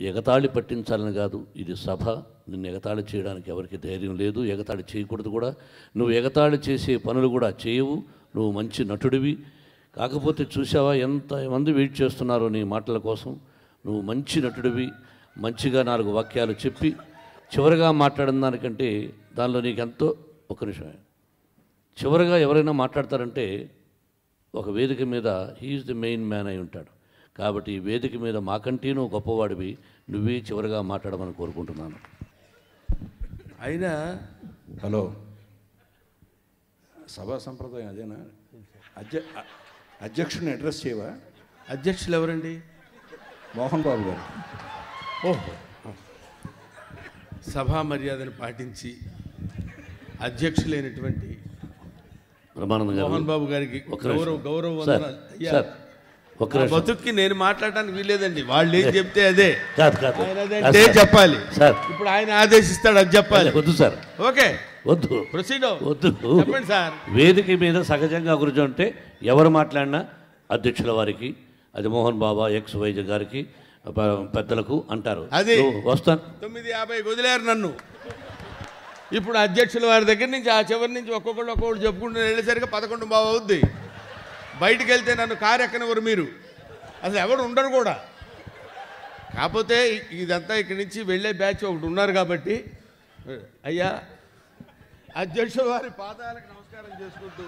ఎగతాళి పట్టించాలని కాదు ఇది సభ నిన్ను ఎగతాళి చేయడానికి ఎవరికి ధైర్యం లేదు ఎగతాళి చేయకూడదు కూడా నువ్వు ఎగతాళి చేసే పనులు కూడా చేయవు నువ్వు మంచి నటుడివి కాకపోతే చూసావా ఎంతమంది వెయిట్ చేస్తున్నారో నీ మాటల కోసం నువ్వు మంచి నటుడివి మంచిగా నాలుగు వాక్యాలు చెప్పి చివరిగా మాట్లాడిన దానికంటే దానిలో నీకు ఎంతో ఒక నిమిషమే చివరిగా ఎవరైనా మాట్లాడతారంటే ఒక వేదిక మీద హీఈస్ ది మెయిన్ మ్యాన్ అయి ఉంటాడు కాబట్టి ఈ వేదిక మీద మాకంటే నువ్వు గొప్పవాడివి నువ్వే చివరిగా మాట్లాడమని కోరుకుంటున్నాను అయినా హలో సభా సంప్రదాయం అదేనా అధ్య అ- అధ్యక్షుని అడ్రస్ చేయవా అధ్యక్షులు ఎవరండి మోహన్ బాబు గారు ఓహో సభా మర్యాదను పాటించి అధ్యక్షులైనటువంటి బ్రహ్మానందం గారు మోహన్ బాబు గారికి ఒక్క నిమిషం. గౌరవ గౌరవ సార్ వందనాలు. అయ్యా, సార్ ఒక్క నా నిమిషం. బతుక్కి నేను మాట్లాడడానికి వీల్లేదండి వాళ్ళు ఏం చెప్తే అదే కాదు కాదు ఆయన అదే కాదు అంటే సార్. చెప్పాలి సార్ ఇప్పుడు ఆయన ఆదేశిస్తాడు అది చెప్పాలి వద్దు సార్ ఓకే వద్దు ప్రొసీడ్ వద్దు చెప్పండి సార్ వేదిక మీద సహజంగా కూర్చుంటే ఎవరు మాట్లాడినా అధ్యక్షుల వారికి అది మోహన్ బాబా ఎక్స్ వైజ్ గారికి ప- పెద్దలకు అంటారు అది. నువ్వు వస్తాను తొమ్మిది యాభై వదిలేరు నన్ను ఇప్పుడు అధ్యక్షుల వారి దగ్గర నుంచి ఆ చివరి నుంచి ఒక్కొక్కళ్ళు ఒక్కొక్కటి చెప్పుకుంటూ వెళ్ళేసరికి పదకొండు బావ అవుద్ది బయటికి వెళ్తే నన్ను కారు ఎక్కనివ్వరు మీరు అసలు ఎవరు ఉండరు కూడా కాకపోతే ఇ- ఇదంతా ఇక్కడి నుంచి వెళ్ళే బ్యాచ్ ఒకటి ఉన్నారు కాబట్టి అయ్యా అధ్యక్షుల వారి పాదాలకు నమస్కారం చేసుకుంటూ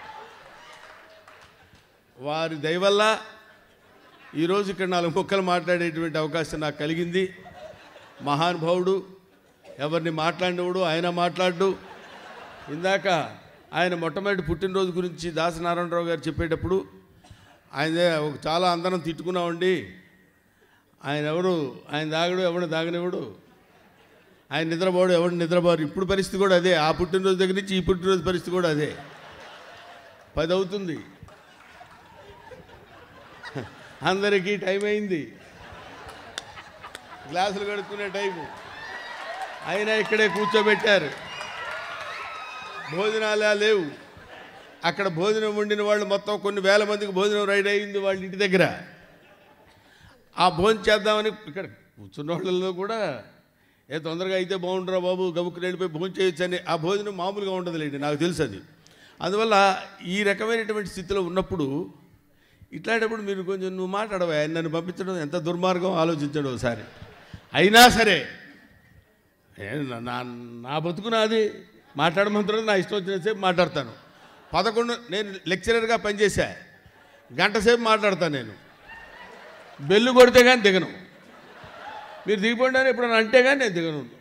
వారి దయవల్ల ఈరోజు ఇక్కడ నాలుగు ముక్కలు మాట్లాడేటువంటి అవకాశం నాకు కలిగింది మహానుభావుడు ఎవరిని మాట్లాడినవాడు ఆయన మాట్లాడు ఇందాక ఆయన మొట్టమొదటి పుట్టినరోజు గురించి దాసనారాయణరావు గారు చెప్పేటప్పుడు ఆయన ఒక చాలా అందరం తిట్టుకున్నామండి ఆయన ఎవరు ఆయన దాగడు ఎవడు దాగనివ్వడు ఆయన నిద్రపోడు ఎవడు నిద్రపోరు ఇప్పుడు పరిస్థితి కూడా అదే ఆ పుట్టినరోజు దగ్గర నుంచి ఈ పుట్టినరోజు పరిస్థితి కూడా అదే పది అవుతుంది అందరికీ టైం అయింది గ్లాసులు కడుక్కునే టైము అయినా ఇక్కడే కూర్చోబెట్టారు భోజనాలే లేవు అక్కడ భోజనం వండిన వాళ్ళు మొత్తం కొన్ని వేల మందికి భోజనం రెడీ అయింది వాళ్ళ ఇంటి దగ్గర ఆ భోజనం చేద్దామని ఇక్కడ కూర్చున్న వాళ్ళలో కూడా ఏ తొందరగా అయితే బాగుండరా బాబు గబుక్కుని వెళ్ళిపోయి భోజనం చేయొచ్చు అని ఆ భోజనం మామూలుగా ఉండదులేండి నాకు తెలుసు అది అందువల్ల ఈ రకమైనటువంటి స్థితిలో ఉన్నప్పుడు ఇట్లాంటప్పుడు మీరు కొంచెం నువ్వు మాట్లాడవా ఆయన నన్ను పంపించడం ఎంత దుర్మార్గం ఆలోచించడం ఒకసారి అయినా సరే ఏ నా- నా నా బతుకు నాది మాట్లాడమంటారు నా ఇష్టం వచ్చినసేపు మాట్లాడతాను పదకొండు నేను లెక్చరర్గా పనిచేశా గంట సేపు మాట్లాడతాను నేను బెల్లు కొడితే కానీ దిగను మీరు దిగిపోండి అని ఎప్పుడైనా అంటే కానీ నేను దిగను